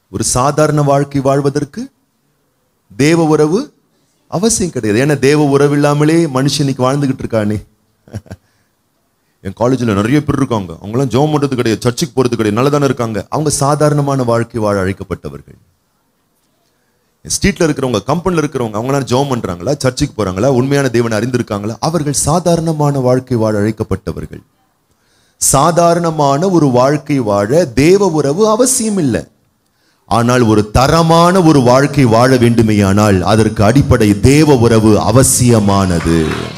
ஒரு சாதாரண வாழ்க்கை வாழ்வதற்கு தேவ உறவு அவசியம் கிடையாது ஏன்னா தேவ உறவு இல்லாமலே மனுஷன் இன்னைக்கு வாழ்ந்துகிட்டு இருக்கானே என் காலேஜில் நிறைய பேர் இருக்காங்க அவங்களாம் ஜோம் பண்றது கிடையாது சர்ச்சுக்கு போறது கிடையாது நல்லதானே இருக்காங்க அவங்க சாதாரணமான வாழ்க்கை வாழ அழைக்கப்பட்டவர்கள் ஸ்ட்ரீட்ல இருக்கிறவங்க கம்பெனில இருக்கிறவங்க அவங்களாம் ஜோம் பண்றாங்களா சர்ச்சுக்கு போறாங்களா உண்மையான தேவனை அறிந்திருக்காங்களா அவர்கள் சாதாரணமான வாழ்க்கை வாழ அழைக்கப்பட்டவர்கள் சாதாரணமான ஒரு வாழ்க்கை வாழ தேவ உறவு அவசியம் இல்லை ஆனால் ஒரு தரமான ஒரு வாழ்க்கை வாழ வேண்டுமேயானால் அதற்கு அடிப்படை தேவ உறவு அவசியமானது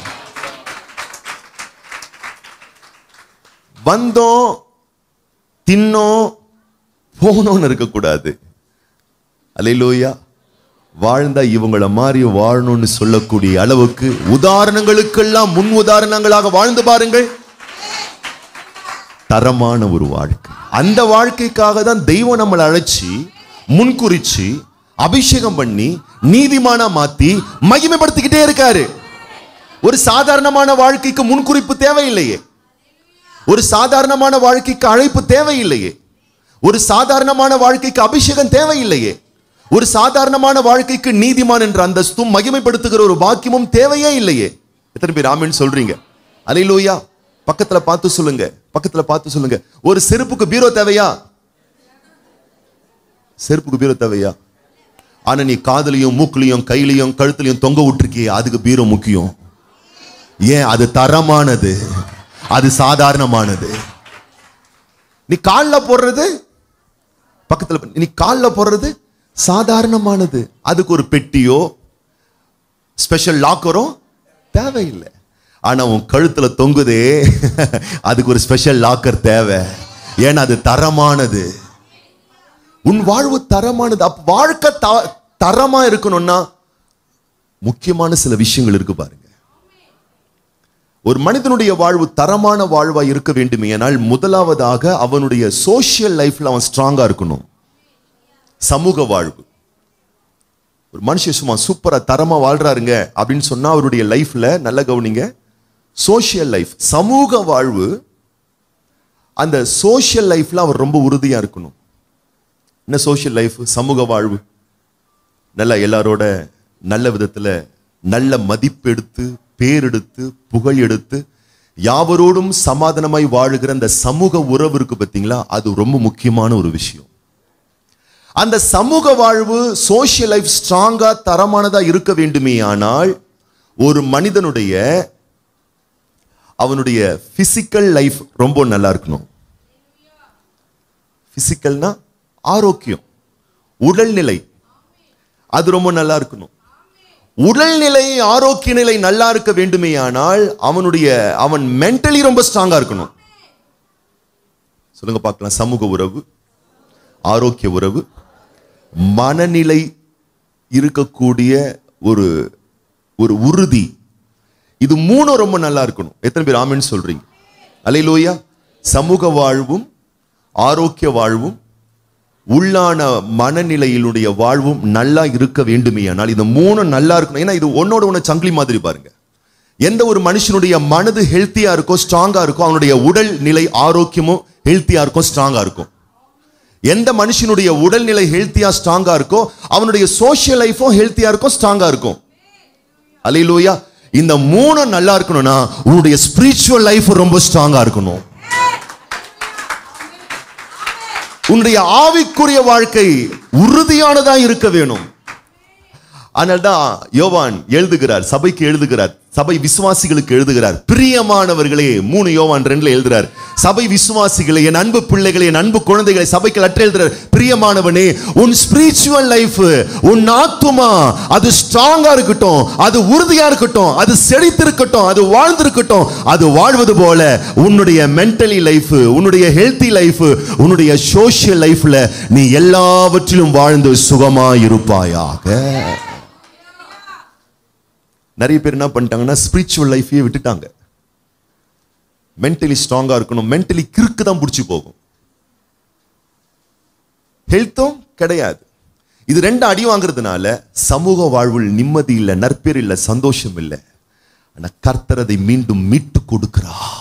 வந்தோம் தின்னோம் போனோம்னு இருக்கக்கூடாது அலையிலோயா வாழ்ந்தா இவங்கள மாதிரி வாழணும்னு சொல்லக்கூடிய அளவுக்கு உதாரணங்களுக்கெல்லாம் முன் உதாரணங்களாக வாழ்ந்து பாருங்கள் தரமான ஒரு வாழ்க்கை அந்த வாழ்க்கைக்காக தான் தெய்வம் நம்மளை அழைச்சி முன்குறிச்சு அபிஷேகம் பண்ணி நீதிமானா மாத்தி மகிமைப்படுத்திக்கிட்டே இருக்காரு ஒரு சாதாரணமான வாழ்க்கைக்கு முன்குறிப்பு தேவையில்லையே ஒரு சாதாரணமான வாழ்க்கைக்கு அழைப்பு தேவையில்லையே ஒரு சாதாரணமான வாழ்க்கைக்கு அபிஷேகம் தேவையில்லையே ஒரு சாதாரணமான வாழ்க்கைக்கு நீதிமான் என்ற அந்தஸ்தும் மகிமைப்படுத்துகிற ஒரு பாக்கியமும் தேவையே இல்லையே எத்தனை பேர் ஆமென்னு சொல்றீங்க அலையிலோயா பக்கத்துல பார்த்து சொல்லுங்க பக்கத்துல பார்த்து சொல்லுங்க ஒரு செருப்புக்கு பீரோ தேவையா செருப்புக்கு பீரோ தேவையா ஆனா நீ காதுலயும் மூக்குலயும் கையிலையும் கழுத்துலயும் தொங்க விட்டுருக்கியே அதுக்கு பீரோ முக்கியம் ஏன் அது தரமானது அது சாதாரணமானது நீ கால்ல போடுறது பக்கத்துல நீ கால்ல போடுறது சாதாரணமானது அதுக்கு ஒரு பெட்டியோ ஸ்பெஷல் லாக்கரோ தேவையில்லை ஆனா உன் கழுத்துல தொங்குதே அதுக்கு ஒரு ஸ்பெஷல் லாக்கர் தேவை ஏன்னா அது தரமானது உன் வாழ்வு தரமானது அப்ப வாழ்க்கை த- தரமா இருக்கணும்னா முக்கியமான சில விஷயங்கள் இருக்கு பாருங்க ஒரு மனிதனுடைய வாழ்வு தரமான வாழ்வா இருக்க வேண்டுமேயானால் முதலாவதாக அவனுடைய சோஷியல் லைஃப்ல அவன் ஸ்ட்ராங்கா இருக்கணும் சமூக வாழ்வு ஒரு மனுஷன் சும்மா சூப்பரா தரமா வாழ்றாருங்க அப்படின்னு சொன்னா அவருடைய லைஃப்ல நல்ல கவனிங்க சோஷியல் லைஃப் சமூக வாழ்வு அந்த சோஷியல் லைஃப்ல அவர் ரொம்ப உறுதியா இருக்கணும் என்ன சோஷியல் லைஃப் சமூக வாழ்வு நல்லா எல்லாரோட நல்ல விதத்துல நல்ல மதிப்பெடுத்து பேரெடுத்து புகழ் எடுத்து யாவரோடும் சமாதானமாய் வாழுகிற அந்த சமூக உறவு இருக்கு பார்த்தீங்களா அது ரொம்ப முக்கியமான ஒரு விஷயம் அந்த சமூக வாழ்வு சோஷியல் லைஃப் ஸ்ட்ராங்கா தரமானதா இருக்க வேண்டுமே ஆனால் ஒரு மனிதனுடைய அவனுடைய பிசிக்கல் லைஃப் ரொம்ப நல்லா இருக்கணும் பிசிக்கல்னா ஆரோக்கியம் உடல்நிலை அது ரொம்ப நல்லா இருக்கணும் உடல்நிலை ஆரோக்கிய நிலை நல்லா இருக்க வேண்டுமேயானால் அவனுடைய அவன் மென்டலி ரொம்ப ஸ்ட்ராங்கா இருக்கணும் சொல்லுங்க பார்க்கலாம் சமூக உறவு ஆரோக்கிய உறவு மனநிலை இருக்கக்கூடிய ஒரு ஒரு உறுதி இது மூணும் ரொம்ப நல்லா இருக்கணும் எத்தனை பேர் ஆமென்னு சொல்றீங்க அலையிலோயா சமூக வாழ்வும் ஆரோக்கிய வாழ்வும் உள்ளான மனநிலையினுடைய வாழ்வும் நல்லா இருக்க வேண்டுமேயானால் இது மூணும் நல்லா இருக்கணும் ஏன்னா இது ஒன்னோட ஒன்று சங்கிலி மாதிரி பாருங்க எந்த ஒரு மனுஷனுடைய மனது ஹெல்த்தியா இருக்கோ ஸ்ட்ராங்கா இருக்கோ அவனுடைய உடல் நிலை ஆரோக்கியமும் ஹெல்த்தியா இருக்கும் ஸ்ட்ராங்கா இருக்கும் எந்த மனுஷனுடைய உடல்நிலை ஹெல்த்தியா ஸ்ட்ராங்கா இருக்கோ அவனுடைய சோஷியல் லைஃபும் ஹெல்த்தியா இருக்கும் ஸ்ட்ராங்கா இருக்கும் அலையிலூயா இந்த மூணும் நல்லா இருக்கணும்னா உன்னுடைய ஸ்பிரிச்சுவல் லைஃப் ரொம்ப ஸ்ட்ராங்கா இருக்கணும் உன்னுடைய ஆவிக்குரிய வாழ்க்கை உறுதியானதா இருக்க வேணும் அதனால்தான் யோவான் எழுதுகிறார் சபைக்கு எழுதுகிறார் சபை விசுவாசிகளுக்கு எழுதுகிறார் பிரியமானவர்களே மூணு யோவான் ரெண்டுல எழுதுறார் சபை விசுவாசிகளை என் அன்பு பிள்ளைகளை என் அன்பு குழந்தைகளை சபைக்கு லெட்டர் எழுதுறார் பிரியமானவனே உன் ஸ்பிரிச்சுவல் லைஃப் உன் ஆத்துமா அது ஸ்ட்ராங்கா இருக்கட்டும் அது உறுதியா இருக்கட்டும் அது செழித்திருக்கட்டும் அது வாழ்ந்திருக்கட்டும் அது வாழ்வது போல உன்னுடைய மென்டலி லைஃப் உன்னுடைய ஹெல்த்தி லைஃப் உன்னுடைய சோஷியல் லைஃப்ல நீ எல்லாவற்றிலும் வாழ்ந்து சுகமா இருப்பாயாக நிறைய பேர் என்ன பண்ணிட்டாங்கன்னா ஸ்பிரிச்சுவல் லைஃபையே விட்டுட்டாங்க மென்டலி ஸ்ட்ராங்கா இருக்கணும் மென்டலி கிறுக்கு தான் பிடிச்சி போகும் ஹெல்த்தும் கிடையாது இது ரெண்டு அடி வாங்குறதுனால சமூக வாழ்வில் நிம்மதி இல்லை நற்பேர் இல்லை சந்தோஷம் இல்லை ஆனா கர்த்தர் அதை மீண்டும் மீட்டு கொடுக்கிறார்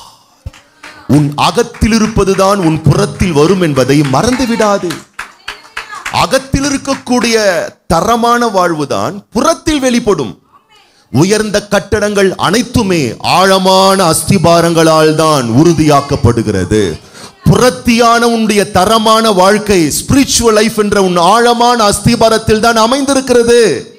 உன் அகத்தில் இருப்பதுதான் உன் புறத்தில் வரும் என்பதை மறந்து விடாதே அகத்தில் இருக்கக்கூடிய தரமான வாழ்வுதான் புறத்தில் வெளிப்படும் உயர்ந்த கட்டடங்கள் அனைத்துமே ஆழமான அஸ்திபாரங்களால் தான் உறுதியாக்கப்படுகிறது புறத்தியான உன்னுடைய தரமான வாழ்க்கை ஸ்பிரிச்சுவல் லைஃப் என்ற உன் ஆழமான அஸ்திபாரத்தில் தான் அமைந்திருக்கிறது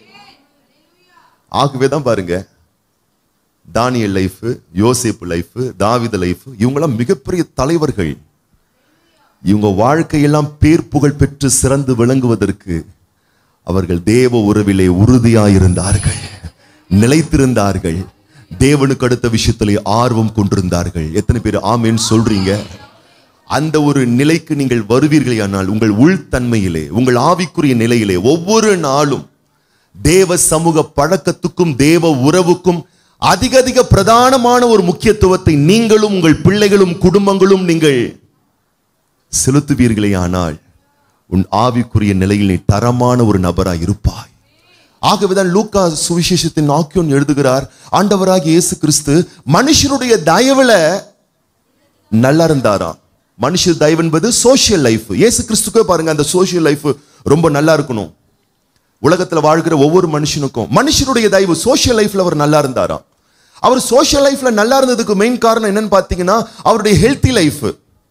ஆகவே தான் பாருங்க தானியல் லைஃப் யோசேப்பு லைஃப் தாவித லைஃப் இவங்கெல்லாம் மிகப்பெரிய தலைவர்கள் இவங்க வாழ்க்கையெல்லாம் பேர் புகழ் பெற்று சிறந்து விளங்குவதற்கு அவர்கள் தேவ உறவிலே உறுதியாயிருந்தார்கள் நிலைத்திருந்தார்கள் தேவனுக்கு அடுத்த விஷயத்திலே ஆர்வம் கொண்டிருந்தார்கள் எத்தனை பேர் ஆமேன்னு சொல்றீங்க அந்த ஒரு நிலைக்கு நீங்கள் வருவீர்களேயானால் உங்கள் உள்தன்மையிலே உங்கள் ஆவிக்குரிய நிலையிலே ஒவ்வொரு நாளும் தேவ சமூக பழக்கத்துக்கும் தேவ உறவுக்கும் அதிக அதிக பிரதானமான ஒரு முக்கியத்துவத்தை நீங்களும் உங்கள் பிள்ளைகளும் குடும்பங்களும் நீங்கள் செலுத்துவீர்களேயானால் உன் ஆவிக்குரிய நிலையில் நீ தரமான ஒரு நபராய் இருப்பாய் ஆகவேதான் லூக்கா சுவிசேஷத்தின் ஆக்கியோன் எழுதுகிறார் ஆண்டவராகிய இயேசு கிறிஸ்து மனுஷருடைய தயவுல நல்லா இருந்தாராம் மனுஷ தயவு என்பது சோஷியல் லைஃப் இயேசு கிறிஸ்துக்கே பாருங்க அந்த சோஷியல் லைஃப் ரொம்ப நல்லா இருக்கணும் உலகத்துல வாழ்கிற ஒவ்வொரு மனுஷனுக்கும் மனுஷனுடைய தயவு சோஷியல் லைஃப்ல அவர் நல்லா இருந்தாராம் அவர் சோஷியல் லைஃப்ல நல்லா இருந்ததுக்கு மெயின் காரணம் என்னன்னு பாத்தீங்கன்னா அவருடைய ஹெல்த்தி லைஃப்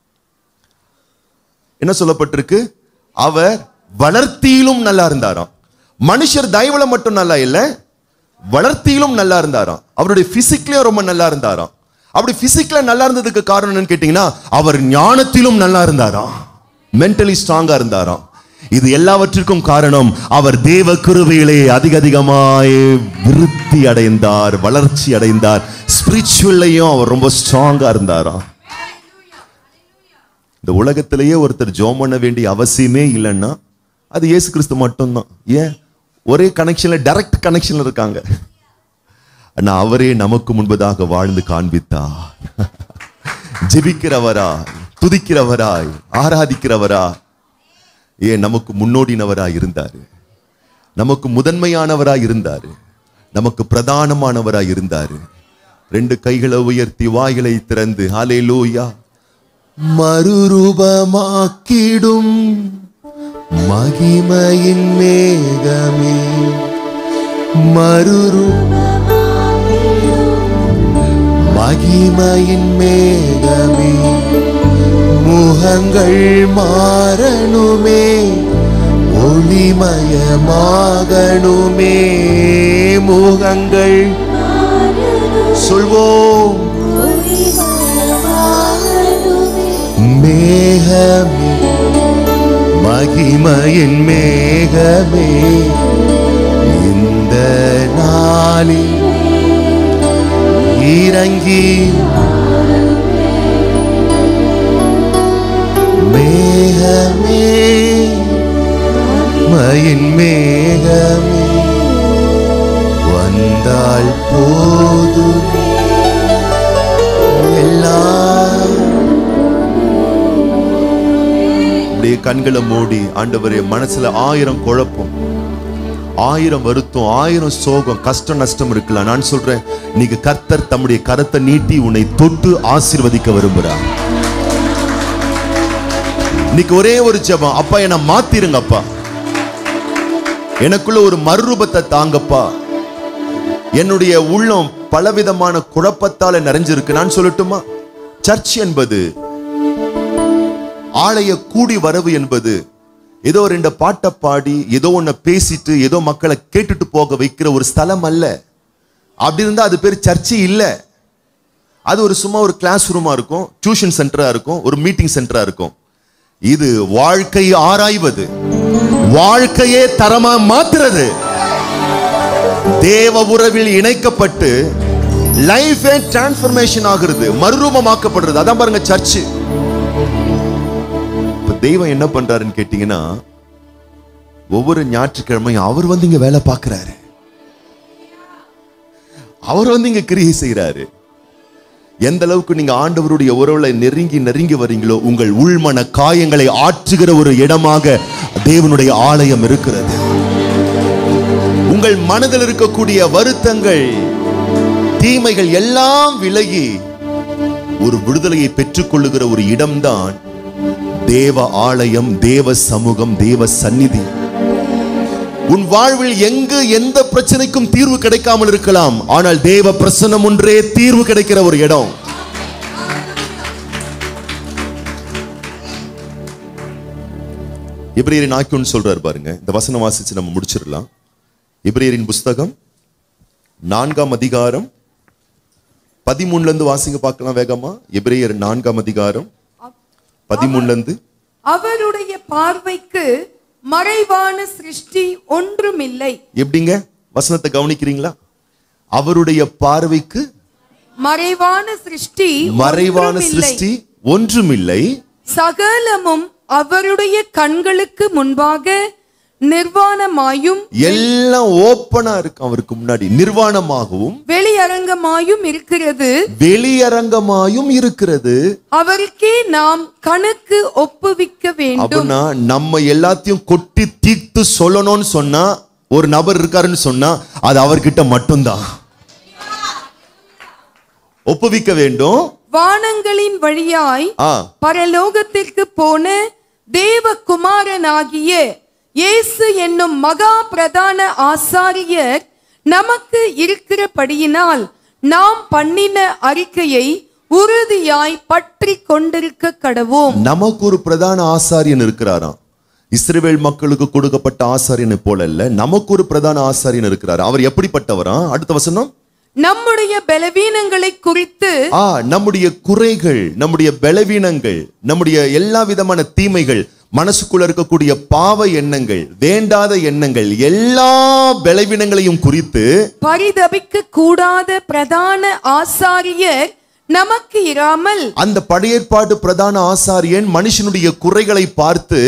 என்ன சொல்லப்பட்டிருக்கு அவர் வளர்த்தியிலும் நல்லா இருந்தாராம் மனுஷர் தயவுல மட்டும் நல்லா இல்ல வளர்த்தியிலும் நல்லா இருந்தாராம் அவருடைய பிசிக்லயும் ரொம்ப நல்லா இருந்தாராம் அப்படி பிசிக்ல நல்லா இருந்ததுக்கு காரணம் என்னன்னு கேட்டீங்கன்னா அவர் ஞானத்திலும் நல்லா இருந்தாராம் மென்டலி ஸ்ட்ராங்கா இருந்தாராம் இது எல்லாவற்றிற்கும் காரணம் அவர் தேவ கிருபையிலே அதிக அதிகமாய் விருத்தி அடைந்தார் வளர்ச்சி அடைந்தார் ஸ்பிரிச்சுவல்லையும் அவர் ரொம்ப ஸ்ட்ராங்கா இருந்தாராம் இந்த உலகத்திலேயே ஒருத்தர் ஜோம் பண்ண வேண்டிய அவசியமே இல்லைன்னா அது இயேசு கிறிஸ்து மட்டும்தான் ஏன் ஒரே கனெக்ஷன்ல டைரக்ட் கனெக்ஷன்ல இருக்காங்க ஆனா அவரே நமக்கு முன்பதாக வாழ்ந்து காண்பித்தார் ஜெபிக்கிறவராய் துதிக்கிறவராய் ஆராதிக்கிறவராய் ஏன் நமக்கு முன்னோடினவராய் இருந்தாரு நமக்கு முதன்மையானவராய் இருந்தாரு நமக்கு பிரதானமானவராய் இருந்தாரு ரெண்டு கைகளை உயர்த்தி வாய்களை திறந்து ஹalleluya மறுரூபமாக்கிடும் மகிமையின் மேகமே மறுரூ மகிமையின் மேகமே முகங்கள் மாறணுமே ஒளிமயமாகணுமே முகங்கள் சொல்வோம் மேகமே மகிமையின் மேகமே இந்த நாளில் இறங்கி மேகமே மயின் மேகமே வந்தால் போது எல்லாம் அப்படியே கண்களை மூடி ஆண்டவரே மனசுல ஆயிரம் குழப்பம் ஆயிரம் வருத்தம் ஆயிரம் சோகம் கஷ்டம் நஷ்டம் இருக்கலாம் நான் சொல்றேன் நீங்க கர்த்தர் தம்முடைய கரத்தை நீட்டி உன்னை தொட்டு ஆசீர்வதிக்க விரும்புறார் இன்னைக்கு ஒரே ஒரு ஜெபம் அப்பா என்னை மாத்திருங்கப்பா எனக்குள்ள ஒரு மறுரூபத்தை தாங்கப்பா என்னுடைய உள்ளம் பலவிதமான குழப்பத்தால நிறைஞ்சிருக்கு நான் சொல்லட்டுமா சர்ச் என்பது ஆலய கூடி வரவு என்பது ஏதோ ரெண்டு பாட்டை பாடி ஏதோ ஒன்ன பேசிட்டு ஏதோ மக்களை கேட்டுட்டு போக வைக்கிற ஒரு ஸ்தலம் அல்ல அப்படி இருந்தா அது பேர் சர்ச்சு இல்ல அது ஒரு சும்மா ஒரு கிளாஸ் ரூமா இருக்கும் டியூஷன் சென்டரா இருக்கும் ஒரு மீட்டிங் சென்டரா இருக்கும் இது வாழ்க்கை ஆராய்வது வாழ்க்கையே தரமா மாத்துறது தேவ உறவில் இணைக்கப்பட்டு லைஃபே டிரான்ஸ்ஃபர்மேஷன் ஆகுறது மறுரூபமாக்கப்படுறது அதான் பாருங்க சர்ச்சு இப்ப தெய்வம் என்ன பண்றாருன்னு கேட்டீங்கன்னா ஒவ்வொரு ஞாயிற்றுக்கிழமையும் அவர் வந்து இங்க வேலை பார்க்கிறாரு அவர் வந்து இங்க கிரியை செய்யறாரு எந்த அளவுக்கு நீங்க ஆண்டவருடைய உறவுல நெருங்கி நெருங்கி வரீங்களோ உங்கள் உள்மன காயங்களை ஆற்றுகிற ஒரு இடமாக தேவனுடைய ஆலயம் இருக்கிறது உங்கள் மனதில் இருக்கக்கூடிய வருத்தங்கள் தீமைகள் எல்லாம் விலகி ஒரு விடுதலையை பெற்றுக்கொள்ளுகிற ஒரு இடம்தான் தேவ ஆலயம் தேவ சமூகம் தேவ சந்நிதி உன் வாழ்வில் எங்கு எந்த பிரச்சனைக்கும் தீர்வு கிடைக்காமல் இருக்கலாம் ஆனால் தேவ பிரசன்னம் ஒன்றே தீர்வு கிடைக்கிற ஒரு இடம் எபிரேயரின் ஆக்கியோன்னு சொல்றாரு பாருங்க இந்த வசனம் வாசிச்சு நம்ம முடிச்சிடலாம் எபிரேயரின் புஸ்தகம் நான்காம் அதிகாரம் பதிமூணுல இருந்து வாசிங்க பார்க்கலாம் வேகமா எபிரேயர் நான்காம் அதிகாரம் பதிமூணுல இருந்து அவருடைய பார்வைக்கு மறைவான சிருஷ்டி ஒன்றுமில்லை எப்படிங்க வசனத்தை கவனிக்கிறீங்களா அவருடைய பார்வைக்கு மறைவான சிருஷ்டி மறைவான ஒன்றுமில்லை. சிருஷ்டி ஒன்றுமில்லை சகலமும் அவருடைய கண்களுக்கு முன்பாக நிர்வாணமாயும் எல்லாம் ஓப்பனா இருக்கு அவருக்கு முன்னாடி நிர்வாணமாகவும் வெளியரங்கமாயும் இருக்கிறது வெளியரங்கமாயும் இருக்கிறது அவருக்கே நாம் கணக்கு ஒப்புவிக்க வேண்டும் அப்படின்னா நம்ம எல்லாத்தையும் கொட்டி தீர்த்து சொல்லணும்னு சொன்னா ஒரு நபர் இருக்காருன்னு சொன்னா அது அவர்கிட்ட மட்டும்தான் ஒப்புவிக்க வேண்டும் வானங்களின் வழியாய் ஆ பரலோகத்திற்கு போன தேவகுமாரனாகிய இயேசு என்னும் மகா பிரதான ஆசாரியர் நமக்கு இருக்கிறபடியினால் நாம் பண்ணின அறிக்கையை உறுதியாய் பற்றி கொண்டிருக்க கடவோம் நமக்கு ஒரு பிரதான ஆசாரியன் இருக்கிறாராம் இஸ்ரவேல் மக்களுக்கு கொடுக்கப்பட்ட ஆசாரியனை போல அல்ல நமக்கு ஒரு பிரதான ஆசாரியன் இருக்கிறார் அவர் எப்படிப்பட்டவரா அடுத்த வசனம் நம்முடைய பலவீனங்களை குறித்து ஆ நம்முடைய குறைகள் நம்முடைய பலவீனங்கள் நம்முடைய எல்லா விதமான தீமைகள் மனசுக்குள்ள இருக்கக்கூடிய பாவ எண்ணங்கள் வேண்டாத எண்ணங்கள் எல்லா பலவீனங்களையும் குறித்து பரிதபிக்க கூடாத பிரதான ஆசாரியர் நமக்கு இராமல் அந்த பழையற்பாட்டு பிரதான ஆசாரியன் மனுஷனுடைய குறைகளை பார்த்து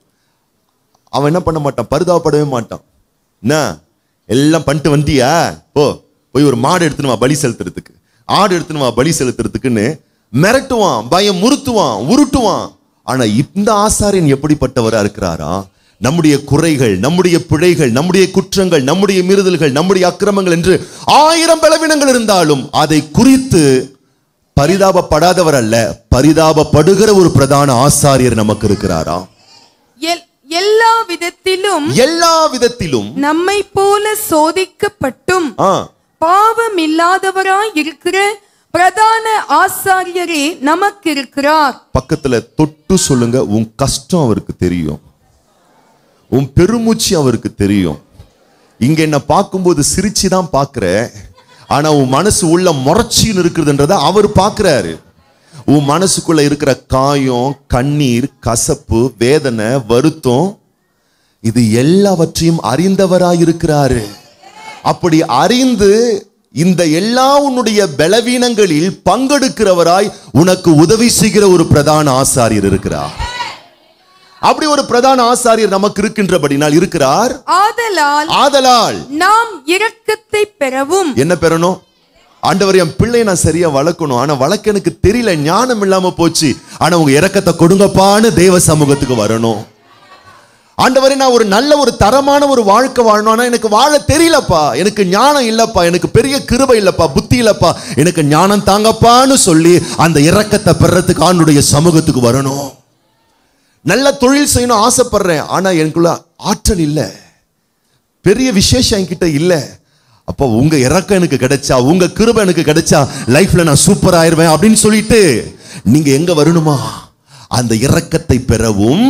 அவன் என்ன பண்ண மாட்டான் பரிதாபப்படவே மாட்டான் என்ன எல்லாம் பண்ணிட்டு வந்துட்டியா போ போய் ஒரு மாடு எடுத்துன்னு வா பலி செலுத்துறதுக்கு ஆடு எடுத்துன்னு வா பலி செலுத்துறதுக்குன்னு மிரட்டுவான் பயம் முறுத்துவான் உருட்டுவான் ஆனா இந்த ஆசாரியன் எப்படிப்பட்டவரா இருக்கிறாரா நம்முடைய குறைகள் நம்முடைய பிழைகள் நம்முடைய குற்றங்கள் நம்முடைய மீறுதல்கள் நம்முடைய அக்கிரமங்கள் என்று ஆயிரம் பலவீனங்கள் இருந்தாலும் அதை குறித்து பரிதாபப்படாதவர் அல்ல பரிதாபப்படுகிற ஒரு பிரதான ஆசாரியர் நமக்கு இருக்கிறாரா எல்- எல்லா விதத்திலும் எல்லா விதத்திலும் நம்மை போல சோதிக்கப்பட்டும் ஆ பாவம் இல்லாதவராய் இருக்கிற பிரதான ஆசாரியரே நமக்கு இருக்கிறார் பக்கத்துல தொட்டு சொல்லுங்க உன் கஷ்டம் அவருக்கு தெரியும் உன் பெருமூச்சு அவருக்கு தெரியும் இங்க என்ன பார்க்கும்போது சிரிச்சு தான் பார்க்கிற ஆனா உன் மனசு உள்ள முறைச்சின்னு இருக்குதுன்றத அவர் பார்க்கிறாரு உன் மனசுக்குள்ள இருக்கிற காயம் கண்ணீர் கசப்பு வேதனை வருத்தம் இது எல்லாவற்றையும் அறிந்தவராயிருக்கிறாரு அப்படி அறிந்து இந்த எல்லா உன்னுடைய பலவீனங்களில் பங்கெடுக்கிறவராய் உனக்கு உதவி செய்கிற ஒரு பிரதான ஆசாரியர் இருக்கிறார் அப்படி ஒரு பிரதான ஆசாரியர் நமக்கு இருக்கின்றபடினால் இருக்கிறார் ஆதலால் ஆதலால் நாம் இரக்கத்தை பெறவும் என்ன பெறணும் ஆண்டவர் என் பிள்ளையை நான் சரியா வளர்க்கணும் ஆனா வளர்க்க எனக்கு தெரியல ஞானம் இல்லாம போச்சு ஆனா உங்க இரக்கத்தை கொடுங்கப்பான்னு தேவ சமூகத்துக்கு வரணும் ஆண்டவரே நான் ஒரு நல்ல ஒரு தரமான ஒரு வாழ்க்கை வாழணும் ஆனா எனக்கு வாழ தெரியலப்பா எனக்கு ஞானம் இல்லப்பா எனக்கு பெரிய கிருபை இல்லப்பா புத்தி இல்லப்பா எனக்கு ஞானம் தாங்கப்பான்னு சொல்லி அந்த இரக்கத்தை பெறத்துக்கு ஆண்டுடைய சமூகத்துக்கு வரணும் நல்ல தொழில் செய்யணும் ஆசைப்படுறேன் ஆனா எனக்குள்ள ஆற்றல் இல்லை பெரிய விசேஷம் என்கிட்ட இல்ல அப்போ உங்க இறக்கம் எனக்கு கிடைச்சா உங்க கிருபை எனக்கு கிடைச்சா லைஃப்ல நான் சூப்பர் ஆயிருவேன் அப்படின்னு சொல்லிட்டு நீங்க எங்க வரணுமா அந்த இரக்கத்தை பெறவும்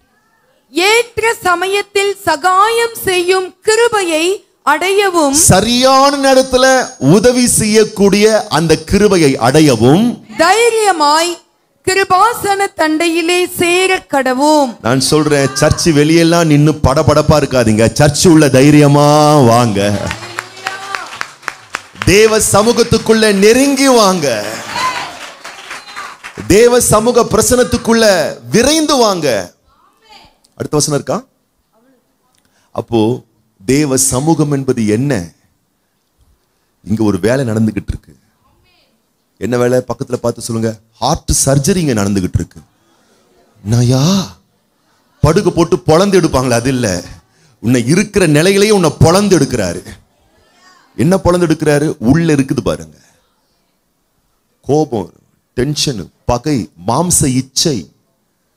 ஏற்ற சமயத்தில் சகாயம் செய்யும் கிருபையை அடையவும் சரியான நேரத்துல உதவி செய்யக்கூடிய அந்த கிருபையை அடையவும் தைரியமாய் கிருபாசன தண்டையிலே சேர கடவோம் நான் சொல்றேன் சர்ச் வெளியெல்லாம் நின்னு படபடப்பா இருக்காதீங்க சர்ச் உள்ள தைரியமா வாங்க தேவ சமூகத்துக்குள்ள நெருங்கி வாங்க தேவ சமூக பிரசனத்துக்குள்ள விரைந்து வாங்க அடுத்த வசனம் இருக்கா அப்போ தேவ சமூகம் என்பது என்ன இங்க ஒரு வேலை நடந்துகிட்டு இருக்கு என்ன வேலை பக்கத்துல பார்த்து சொல்லுங்க ஹார்ட் சர்ஜரி இங்க நடந்துகிட்டு இருக்கு நயா படுக்க போட்டு பொழந்து எடுப்பாங்களே அது இல்ல உன்னை இருக்கிற நிலையிலேயே உன்னை பொழந்து எடுக்கிறாரு என்ன பொழந்து எடுக்கிறாரு உள்ள இருக்குது பாருங்க கோபம் டென்ஷன் பகை மாம்ச இச்சை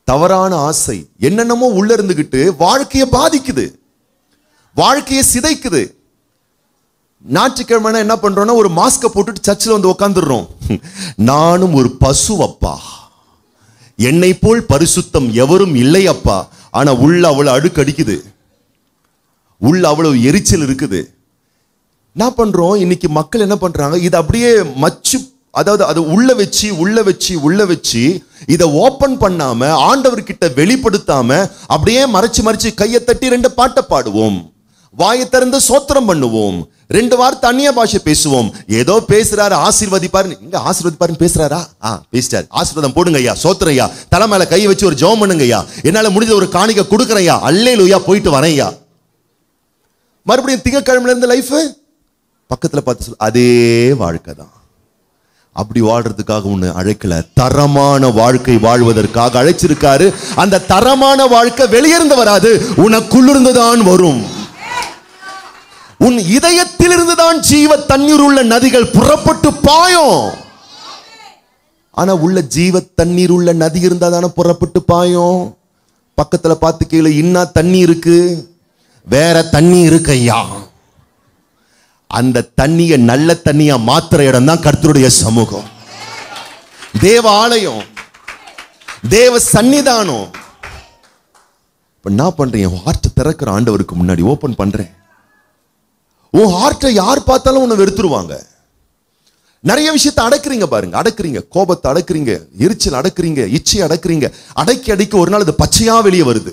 தவறான ஆசை என்னென்னமோ உள்ள இருந்துகிட்டு வாழ்க்கையை பாதிக்குது வாழ்க்கையை சிதைக்குது ஞாயிற்றுக்கிழமை என்ன பண்றோம்னா ஒரு மாஸ்கை போட்டுட்டு சர்ச்சில் வந்து உட்காந்துடுறோம் நானும் ஒரு பசு அப்பா என்னை போல் பரிசுத்தம் எவரும் இல்லை அப்பா ஆனா உள்ள அவ்வளவு அழுக்கு அடிக்குது உள்ள அவ்வளவு எரிச்சல் இருக்குது என்ன பண்றோம் இன்னைக்கு மக்கள் என்ன பண்றாங்க இது அப்படியே மச்சு அதாவது அது உள்ள வச்சு உள்ள வச்சு உள்ள வச்சு இதை ஓபன் பண்ணாம ஆண்டவர்கிட்ட வெளிப்படுத்தாம அப்படியே மறைச்சு மறைச்சு கையை தட்டி ரெண்டு பாட்டை பாடுவோம் வாயை திறந்து சோத்திரம் பண்ணுவோம் ரெண்டு வார்த்தை அந்நிய பாஷை பேசுவோம் ஏதோ பேசுறாரு ஆசீர்வதிப்பாரு இங்க ஆசீர்வதிப்பாருன்னு பேசுறாரா ஆ பேசிட்டாரு ஆசீர்வாதம் போடுங்க ஐயா சோத்திரம் ஐயா தலை மேல கை வச்சு ஒரு ஜெபம் பண்ணுங்க ஐயா என்னால முடிஞ்ச ஒரு காணிக்க கொடுக்குறேன் ஐயா அல்லேலூயா போயிட்டு வரேன் ஐயா மறுபடியும் திங்கக்கிழமையில இருந்து லைஃப் பக்கத்துல பார்த்து சொல்லு அதே வாழ்க்கை தான் அப்படி வாழ்றதுக்காக உன்னை அழைக்கல தரமான வாழ்க்கை வாழ்வதற்காக அழைச்சிருக்காரு அந்த தரமான வாழ்க்கை வெளியிருந்து வராது உனக்குள்ளிருந்து தான் வரும் உன் இதயத்திலிருந்து தான் ஜீவ தண்ணீர் உள்ள நதிகள் புறப்பட்டு பாயும் ஆனா உள்ள ஜீவ தண்ணீர் உள்ள நதி இருந்தா தானே புறப்பட்டு பாயும் பக்கத்துல பார்த்து கீழே இன்னா தண்ணி இருக்கு வேற தண்ணி இருக்கு ஐயா அந்த தண்ணியை நல்ல தண்ணியா மாத்துற இடம் தான் கர்த்தருடைய சமூகம் தேவ ஆலயம் தேவ சன்னிதானம் இப்ப என்ன பண்றீங்க ஹார்ட் திறக்கிற ஆண்டவருக்கு முன்னாடி ஓபன் பண்றேன் உன் ஹார்ட்டை யார் பார்த்தாலும் உன்னை வெறுத்துருவாங்க நிறைய விஷயத்தை அடக்குறீங்க பாருங்க அடக்குறீங்க கோபத்தை அடக்குறீங்க எரிச்சல் அடக்குறீங்க இச்சை அடக்குறீங்க அடக்கி அடக்கி ஒரு நாள் அது பச்சையா வெளியே வருது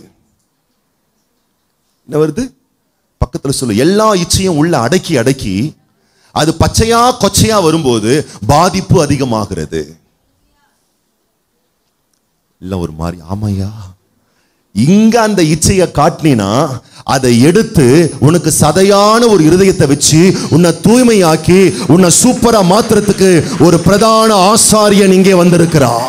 என்ன வருது பக்கத்துல சொல்லு எல்லா இச்சையும் உள்ள அடக்கி அடக்கி அது பச்சையா கொச்சையா வரும்போது பாதிப்பு அதிகமாகிறது இல்ல ஒரு மாதிரி ஆமையா இங்க அந்த இச்சையை காட்டினா அதை எடுத்து உனக்கு சதையான ஒரு இருதயத்தை வச்சு உன்னை தூய்மையாக்கி உன்னை சூப்பரா மாத்துறதுக்கு ஒரு பிரதான ஆசாரியன் இங்கே வந்திருக்கிறான்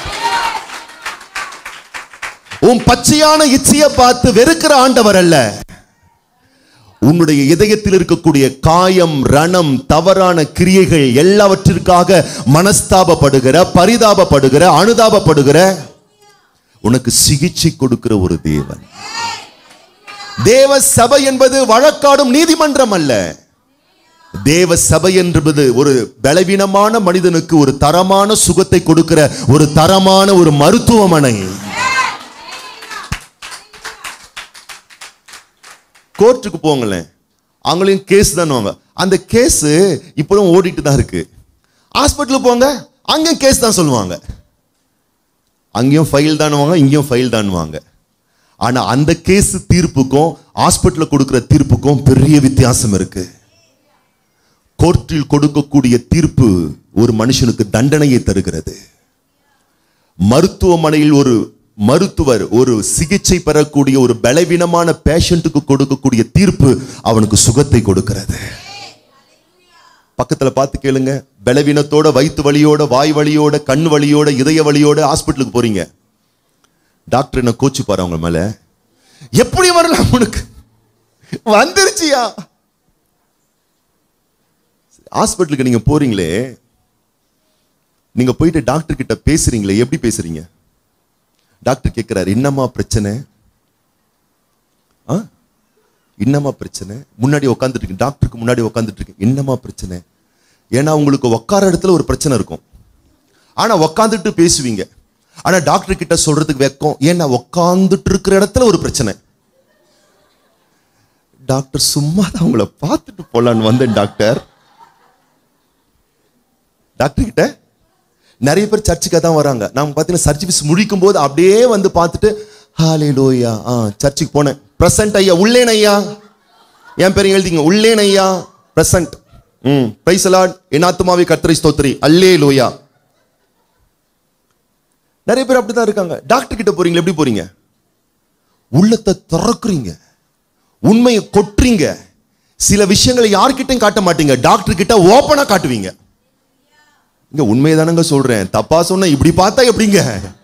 உன் பச்சையான இச்சையை பார்த்து வெறுக்கிற ஆண்டவர் அல்ல உன்னுடைய இதயத்தில் இருக்கக்கூடிய காயம் ரணம் தவறான கிரியைகள் எல்லாவற்றிற்காக மனஸ்தாபப்படுகிற பரிதாபப்படுகிற அனுதாபப்படுகிற உனக்கு சிகிச்சை கொடுக்கிற ஒரு தேவன் தேவ சபை என்பது வழக்காடும் நீதிமன்றம் அல்ல தேவ சபை என்பது ஒரு பலவீனமான மனிதனுக்கு ஒரு தரமான சுகத்தை கொடுக்கிற ஒரு தரமான ஒரு மருத்துவமனை கோர்ட்டுக்கு போங்களேன் அவங்களையும் கேஸ் தானுவாங்க அந்த கேஸ் இப்போதும் ஓடிட்டு தான் இருக்கு ஹாஸ்பிட்டலுக்கு போங்க அங்கேயும் கேஸ் தான் சொல்லுவாங்க அங்கேயும் ஃபைல் தானுவாங்க இங்கேயும் ஃபைல் தானுவாங்க ஆனா அந்த கேஸ் தீர்ப்புக்கும் ஹாஸ்பிட்டலில் கொடுக்கிற தீர்ப்புக்கும் பெரிய வித்தியாசம் இருக்கு கோர்ட்டில் கொடுக்கக்கூடிய தீர்ப்பு ஒரு மனுஷனுக்கு தண்டனையை தருகிறது மருத்துவமனையில் ஒரு மருத்துவர் ஒரு சிகிச்சை பெறக்கூடிய ஒரு பலவீனமான பேஷண்ட்டுக்கு கொடுக்கக்கூடிய தீர்ப்பு அவனுக்கு சுகத்தை கொடுக்கிறது பக்கத்துல பார்த்து கேளுங்க பலவீனத்தோட வயிற்று வலியோட வாய் வலியோட கண் வலியோட இதய வலியோட ஹாஸ்பிட்டலுக்கு போறீங்க டாக்டர் என்ன கோச்சு பாரு அவங்க மேல எப்படி வரலாம் உனக்கு வந்துருச்சியா ஹாஸ்பிட்டலுக்கு நீங்க போறீங்களே நீங்க போயிட்டு டாக்டர் கிட்ட பேசுறீங்களே எப்படி பேசுறீங்க டாக்டர் கேட்கிறாரு என்னம்மா பிரச்சனை ஆ என்னம்மா பிரச்சனை முன்னாடி உட்காந்துட்டு இருக்கு டாக்டருக்கு முன்னாடி உட்காந்துட்டு இருக்கு என்னம்மா பிரச்சனை ஏன்னா உங்களுக்கு உட்கார இடத்துல ஒரு பிரச்சனை இருக்கும் ஆனா உட்காந்துட்டு பேசுவீங்க ஆனா டாக்டர் கிட்ட சொல்றதுக்கு வெக்கம் ஏன்னா உட்காந்துட்டு இருக்கிற இடத்துல ஒரு பிரச்சனை டாக்டர் சும்மா தான் உங்களை பார்த்துட்டு போலான்னு வந்தேன் டாக்டர் டாக்டர் கிட்ட நிறைய பேர் சர்ச்சுக்காக தான் வராங்க நாம பார்த்தீங்கன்னா சர்ச் முடிக்கும் போது அப்படியே வந்து பார்த்துட்டு ஹாலே லோயா ஆ சர்ச்சுக்கு போனேன் பிரசன்ட் ஐயா உள்ளேன் ஐயா என் பேரையும் எழுதிங்க உள்ளேன் ஐயா பிரசன்ட் ம் பிரைசலாட் என் ஆத்துமாவை கத்திரை ஸ்தோத்திரி அல்லே லோயா நிறைய பேர் அப்படிதான் இருக்காங்க டாக்டர் கிட்ட போறீங்களா எப்படி போறீங்க உள்ளத்தை திறக்குறீங்க உண்மையை கொட்டுறீங்க சில விஷயங்களை யார்கிட்டயும் காட்ட மாட்டீங்க டாக்டர் கிட்ட ஓப்பனா காட்டுவீங்க இங்க உண்மைதானங்க சொல்றேன் தப்பா சொன்ன இப்படி பார்த்தா எப்படிங்க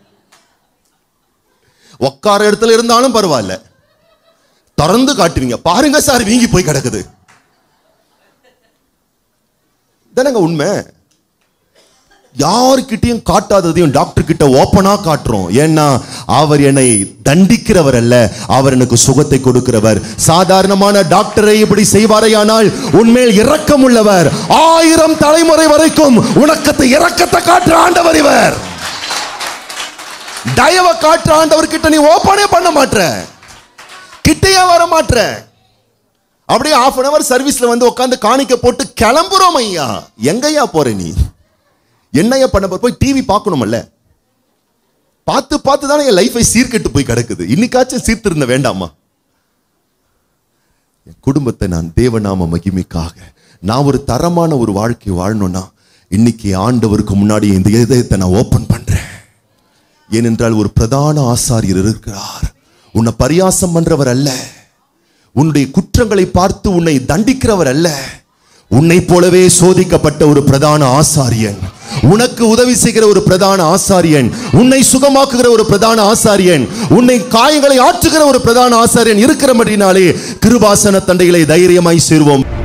உக்கார இடத்துல இருந்தாலும் பரவாயில்ல திறந்து காட்டுவீங்க பாருங்க சார் வீங்கி போய் கிடக்குது தானங்க உண்மை யாருக்கிட்டையும் காட்டாததையும் டாக்டர் கிட்ட ஓப்பனா காட்டுறோம் ஏன்னா அவர் என்னை தண்டிக்கிறவர் அல்ல அவர் எனக்கு சுகத்தை கொடுக்கிறவர் சாதாரணமான டாக்டரை இப்படி செய்வாரையானால் உன்மேல் இரக்கம் உள்ளவர் ஆயிரம் தலைமுறை வரைக்கும் உனக்கத்தை இரக்கத்தை காட்டுற ஆண்டவர் இவர் தயவை காட்டுற ஆண்டவர் கிட்ட நீ ஓப்பனே பண்ண மாட்ற கிட்டையே வர மாட்ற அப்படியே half அன் அவர் சர்வீஸ்ல வந்து உட்காந்து காணிக்க போட்டு கிளம்புறோம் ஐயா எங்கய்யா போற நீ என்னையா பண்ண போற போய் டிவி பார்க்கணுமல்ல பார்த்து பார்த்து தானே என் லைஃபை சீர்கெட்டு போய் கிடக்குது இன்னைக்காச்சும் சீர்திருந்த வேண்டாமா என் குடும்பத்தை நான் தேவநாம மகிமைக்காக நான் ஒரு தரமான ஒரு வாழ்க்கை வாழணும்னா இன்னைக்கு ஆண்டவருக்கு முன்னாடி இந்த இதயத்தை நான் ஓபன் பண்றேன் ஏனென்றால் ஒரு பிரதான ஆசாரியர் இருக்கிறார் உன்னை பரியாசம் பண்றவர் அல்ல உன்னுடைய குற்றங்களை பார்த்து உன்னை தண்டிக்கிறவர் அல்ல உன்னை போலவே சோதிக்கப்பட்ட ஒரு பிரதான ஆசாரியன் உனக்கு உதவி செய்கிற ஒரு பிரதான ஆசாரியன் உன்னை சுகமாக்குகிற ஒரு பிரதான ஆசாரியன் உன்னை காயங்களை ஆற்றுகிற ஒரு பிரதான ஆசாரியன் இருக்கிறபடினாலே கிருபாசன தண்டைகளை தைரியமாய் சேருவோம்